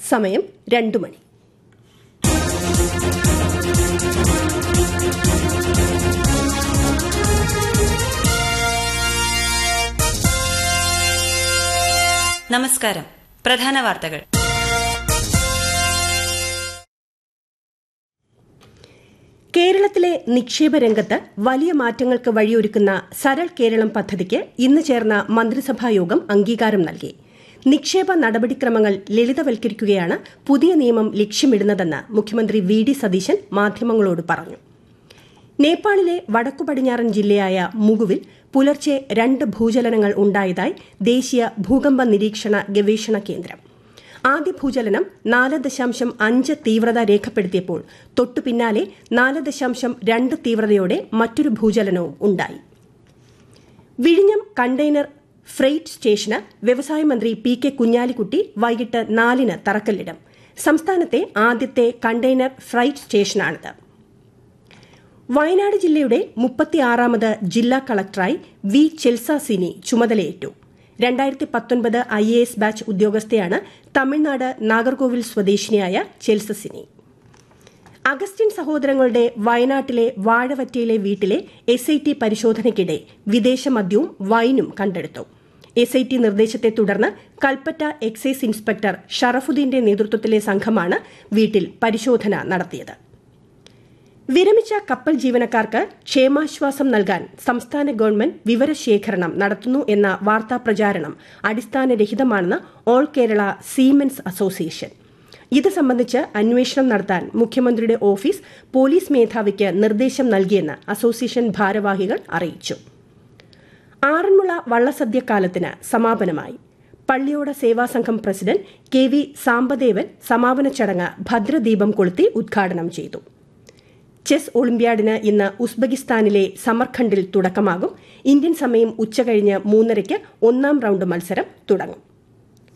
സമയം രണ്ടു മണി നമസ്കാരം പ്രധാന വാർത്തകൾ കേരളത്തിലെ നിക്ഷേപ രംഗത്ത് വലിയ മാറ്റങ്ങൾക്ക് വഴിയൊരുക്കുന്ന സരൾ കേരളം പദ്ധതിക്ക് ഇന്ന് ചേർന്ന മന്ത്രിസഭാ യോഗം അംഗീകാരം നൽകി നിക്ഷേപ നടപടിക്രമങ്ങൾ ലളിതവൽക്കരിക്കുകയാണ് പുതിയ നിയമം ലക്ഷ്യമിടുന്നതെന്ന് മുഖ്യമന്ത്രി വി ഡി സതീശൻ മാധ്യമങ്ങളോട് പറഞ്ഞു നേപ്പാളിലെ വടക്കു പടിഞ്ഞാറൻ ജില്ലയായ മുഗുവിൽ പുലർച്ചെ രണ്ട് ഭൂചലനങ്ങൾ ഉണ്ടായതായി ദേശീയ ഭൂകമ്പ നിരീക്ഷണ ഗവേഷണ കേന്ദ്രം ആദ്യ ഭൂചലനം നാല് ദശാംശം അഞ്ച് തീവ്രത രേഖപ്പെടുത്തിയപ്പോൾ തൊട്ടു പിന്നാലെ നാല് ദശാംശം രണ്ട് തീവ്രതയോടെ മറ്റൊരു ഭൂചലനവും ഉണ്ടായി വിഴിഞ്ഞം കണ്ടെയ്നർ ഫ്രെയ്റ്റ് സ്റ്റേഷന് വ്യവസായ മന്ത്രി പി കെ കുഞ്ഞാലിക്കുട്ടി വൈകിട്ട് നാലിന് തറക്കല്ലിടും സംസ്ഥാനത്തെ ആദ്യത്തെ കണ്ടെയ്നർ ഫ്രൈറ്റ് സ്റ്റേഷനാണിത് വയനാട് ജില്ലയുടെ മുപ്പത്തിയാറാമത് ജില്ലാ കളക്ടറായി വി ചെൽസ സിനി ചുമതലയേറ്റു രണ്ടായിരത്തി പത്തൊൻപത് ഐ എ എസ് ബാച്ച് ഉദ്യോഗസ്ഥയാണ് തമിഴ്നാട് നാഗർകോവിൽ സ്വദേശിനിയായ ചെൽസ സിനി അഗസ്റ്റിൻ സഹോദരങ്ങളുടെ വയനാട്ടിലെ വാഴവറ്റയിലെ വീട്ടിലെ എസ് ഐ ടി പരിശോധനയ്ക്കിടെ വിദേശ മദ്യവും വൈനും കണ്ടെടുത്തു എസ് ഐ ടി നിർദ്ദേശത്തെ തുടർന്ന് കൽപ്പറ്റ എക്സൈസ് ഇൻസ്പെക്ടർ ഷറഫുദ്ദീന്റെ നേതൃത്വത്തിലെ സംഘമാണ് വീട്ടിൽ പരിശോധന നടത്തിയത് വിരമിച്ച കപ്പൽ ജീവനക്കാർക്ക് ക്ഷേമാശ്വാസം നൽകാൻ സംസ്ഥാന ഗവൺമെന്റ് വിവരശേഖരണം നടത്തുന്നു എന്ന വാർത്താ പ്രചാരണം അടിസ്ഥാനരഹിതമാണെന്ന് ഓൾ കേരള സീമെൻസ് അസോസിയേഷൻ ഇത് സംബന്ധിച്ച് അന്വേഷണം നടത്താൻ മുഖ്യമന്ത്രിയുടെ ഓഫീസ് പോലീസ് മേധാവിക്ക് നിർദ്ദേശം നൽകിയെന്ന് അസോസിയേഷൻ ഭാരവാഹികൾ അറിയിച്ചു ആറന്മുള വള്ളസദ്യക്കാലത്തിന് സമാപനമായി പള്ളിയോട സേവാസംഘം പ്രസിഡന്റ് കെ വി സാമ്പദേവൻ സമാപന ചടങ്ങ് ഭദ്രദീപം കൊളുത്തി ഉദ്ഘാടനം ചെയ്തു ചെസ് ഒളിമ്പ്യാഡിന് ഇന്ന് ഉസ്ബെക്കിസ്ഥാനിലെ സമർഖണ്ഡിൽ തുടക്കമാകും ഇന്ത്യൻ സമയം ഉച്ചകഴിഞ്ഞ് മൂന്നരയ്ക്ക് ഒന്നാം റൌണ്ട് മത്സരം തുടങ്ങും